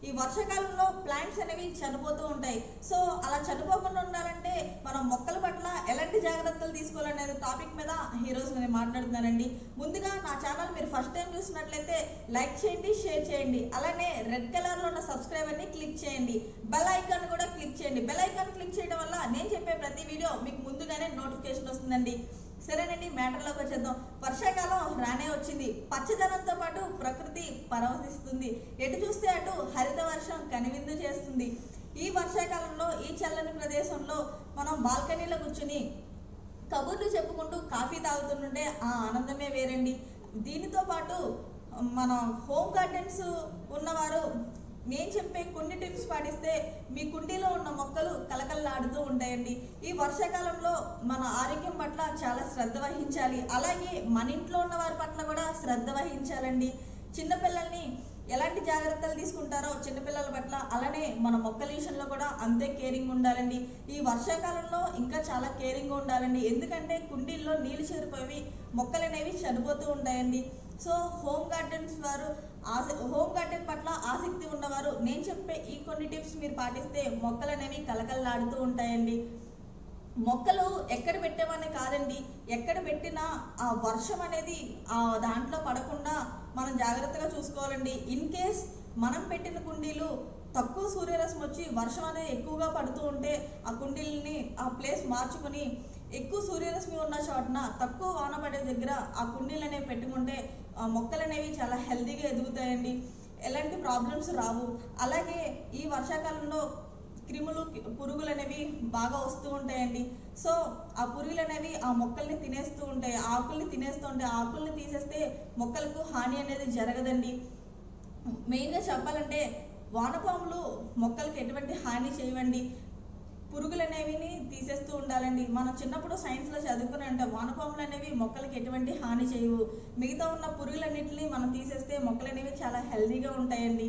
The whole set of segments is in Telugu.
ఈ వర్షాకాలంలో ప్లాంట్స్ అనేవి చనిపోతూ ఉంటాయి సో అలా చనిపోకుండా ఉండాలంటే మనం మొక్కల పట్ల ఎలాంటి జాగ్రత్తలు తీసుకోవాలనేది టాపిక్ మీద ఈ రోజు నేను మాట్లాడుతున్నానండి ముందుగా నా ఛానల్ మీరు ఫస్ట్ టైం చూసినట్లయితే లైక్ చేయండి షేర్ చేయండి అలానే రెడ్ కలర్ లో ఉన్న సబ్స్క్రైబర్ ని క్లిక్ చేయండి బెల్ ఐకాన్ కూడా క్లిక్ చేయండి బెల్ ఐకాన్ క్లిక్ చేయడం వల్ల నేను చెప్పే ప్రతి వీడియో మీకు ముందుగానే నోటిఫికేషన్ వస్తుందండి సరేనండి మ్యాటర్లోకి వచ్చేద్దాం వర్షాకాలం రానే వచ్చింది పచ్చదనంతో పాటు ప్రకృతి పరవశిస్తుంది ఎటు చూస్తే అటు హరిత వర్షం కనువిందు చేస్తుంది ఈ వర్షాకాలంలో ఈ చల్లని ప్రదేశంలో మనం బాల్కనీలో కూర్చుని కబుర్లు చెప్పుకుంటూ కాఫీ తాగుతుంటే ఆ ఆనందమే వేరండి దీనితో పాటు మన హోమ్ గార్డెన్స్ ఉన్నవారు నేను చెప్పే కొన్ని టిప్స్ పాటిస్తే మీ కుండీలో ఉన్న మొక్కలు కలకల్లాడుతూ ఉంటాయండి ఈ వర్షాకాలంలో మన ఆరోగ్యం పట్ల చాలా శ్రద్ధ వహించాలి అలాగే మన ఇంట్లో ఉన్న వారి పట్ల కూడా శ్రద్ధ వహించాలండి చిన్నపిల్లల్ని ఎలాంటి జాగ్రత్తలు తీసుకుంటారో చిన్నపిల్లల పట్ల అలానే మన మొక్కల విషయంలో కూడా అంతే కేరింగ్ ఉండాలండి ఈ వర్షాకాలంలో ఇంకా చాలా కేరింగ్ ఉండాలండి ఎందుకంటే కుండీల్లో నీళ్లు చేరిపోయి మొక్కలు అనేవి చనిపోతూ ఉంటాయండి సో హోమ్ గార్డెన్స్ వారు ఆస హోమ్ గార్డెన్ పట్ల ఆసక్తి ఉన్నవారు నేను చెప్పే ఈ కొన్ని టిప్స్ మీరు పాటిస్తే మొక్కలు అనేవి కలకల్లాడుతూ ఉంటాయండి మొక్కలు ఎక్కడ పెట్టామని కాదండి ఎక్కడ పెట్టినా ఆ వర్షం అనేది ఆ దాంట్లో పడకుండా మనం జాగ్రత్తగా చూసుకోవాలండి ఇన్ కేస్ మనం పెట్టిన కుండీలు తక్కువ సూర్యరశ్మి వచ్చి వర్షం అనేది ఎక్కువగా పడుతూ ఉంటే ఆ కుండీలని ఆ ప్లేస్ మార్చుకొని ఎక్కువ సూర్యరశ్మి ఉన్న చోటన తక్కువ వాన పడే దగ్గర ఆ కుండీలు అనేవి పెట్టుకుంటే ఆ మొక్కలు అనేవి చాలా హెల్తీగా ఎదుగుతాయండి ఎలాంటి ప్రాబ్లమ్స్ రావు అలాగే ఈ వర్షాకాలంలో క్రిములు పురుగులు అనేవి బాగా వస్తూ ఉంటాయండి సో ఆ పురుగులు అనేవి ఆ మొక్కల్ని తినేస్తూ ఉంటాయి ఆకుల్ని తినేస్తూ ఉంటాయి ఆకుల్ని తీసేస్తే మొక్కలకు హాని అనేది జరగదండి మెయిన్గా చెప్పాలంటే వానపాములు మొక్కలకు ఎటువంటి హాని చేయవండి పురుగులు అనేవి తీసేస్తూ ఉండాలండి మనం చిన్నప్పుడు సైన్స్లో చదువుకుని అంటే వానపాములు అనేవి మొక్కలకి ఎటువంటి హాని చేయవు మిగతా ఉన్న పురుగులన్నింటినీ మనం తీసేస్తే మొక్కలు అనేవి చాలా హెల్తీగా ఉంటాయండి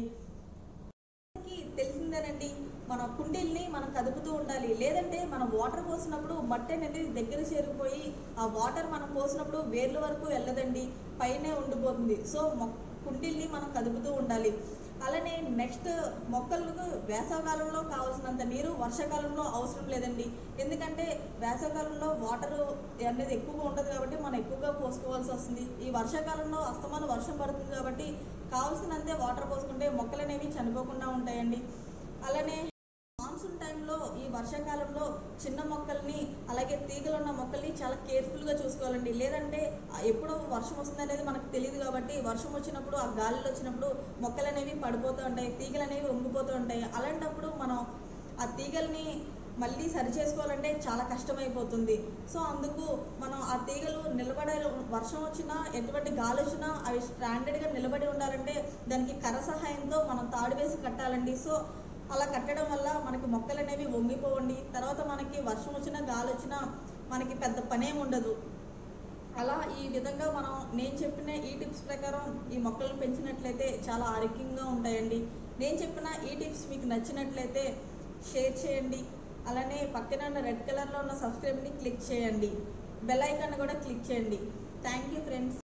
మనకి తెలిసిందేనండి మన కుండీల్ని మనం కదుపుతూ ఉండాలి లేదంటే మనం వాటర్ పోసినప్పుడు మట్టి అనేది దగ్గర చేరిపోయి ఆ వాటర్ మనం పోసినప్పుడు వేర్ల వరకు వెళ్ళదండి పైనే ఉండిపోతుంది సో మొ కుండీల్ని మనం కదుపుతూ ఉండాలి అలానే నెక్స్ట్ మొక్కలకు వేసవకాలంలో కావాల్సినంత నీరు వర్షాకాలంలో అవసరం లేదండి ఎందుకంటే వేసవకాలంలో వాటర్ అనేది ఎక్కువగా ఉండదు కాబట్టి మనం ఎక్కువగా పోసుకోవాల్సి వస్తుంది ఈ వర్షాకాలంలో అస్తమానం వర్షం పడుతుంది కాబట్టి కావాల్సినంతే వాటర్ పోసుకుంటే మొక్కలు అనేవి చనిపోకుండా ఉంటాయండి అలానే మాన్సూన్ టైంలో ఈ వర్షాకాలంలో చిన్న మొక్కల్ని అలాగే తీగలు ఉన్న మొక్కల్ని చాలా కేర్ఫుల్గా చూసుకోవాలండి లేదంటే ఆ ఎప్పుడు వర్షం వస్తుంది అనేది మనకు తెలియదు కాబట్టి వర్షం వచ్చినప్పుడు ఆ గాలిలో వచ్చినప్పుడు మొక్కలు అనేవి పడిపోతూ ఉంటాయి తీగలు అనేవి వంగిపోతూ ఉంటాయి అలాంటప్పుడు మనం ఆ తీగల్ని మళ్ళీ సరి చేసుకోవాలంటే చాలా కష్టమైపోతుంది సో అందుకు మనం ఆ తీగలు నిలబడే వర్షం వచ్చినా ఎటువంటి గాలి వచ్చినా అవి స్టాండర్డ్గా నిలబడి ఉండాలంటే దానికి కర్ర సహాయంతో మనం తాడు వేసి కట్టాలండి సో అలా కట్టడం వల్ల మనకి మొక్కలు అనేవి వంగిపోవండి తర్వాత మనకి వర్షం వచ్చినా గాలి వచ్చినా మనకి పెద్ద పనేం ఉండదు అలా ఈ విధంగా మనం నేను చెప్పిన ఈ టిప్స్ ప్రకారం ఈ మొక్కలను పెంచినట్లయితే చాలా ఆరోగ్యంగా ఉంటాయండి నేను చెప్పిన ఈ టిప్స్ మీకు నచ్చినట్లయితే షేర్ చేయండి అలానే పక్కన ఉన్న రెడ్ కలర్లో ఉన్న సబ్స్క్రైబ్ని క్లిక్ చేయండి బెల్ ఐకాన్ కూడా క్లిక్ చేయండి థ్యాంక్ యూ ఫ్రెండ్స్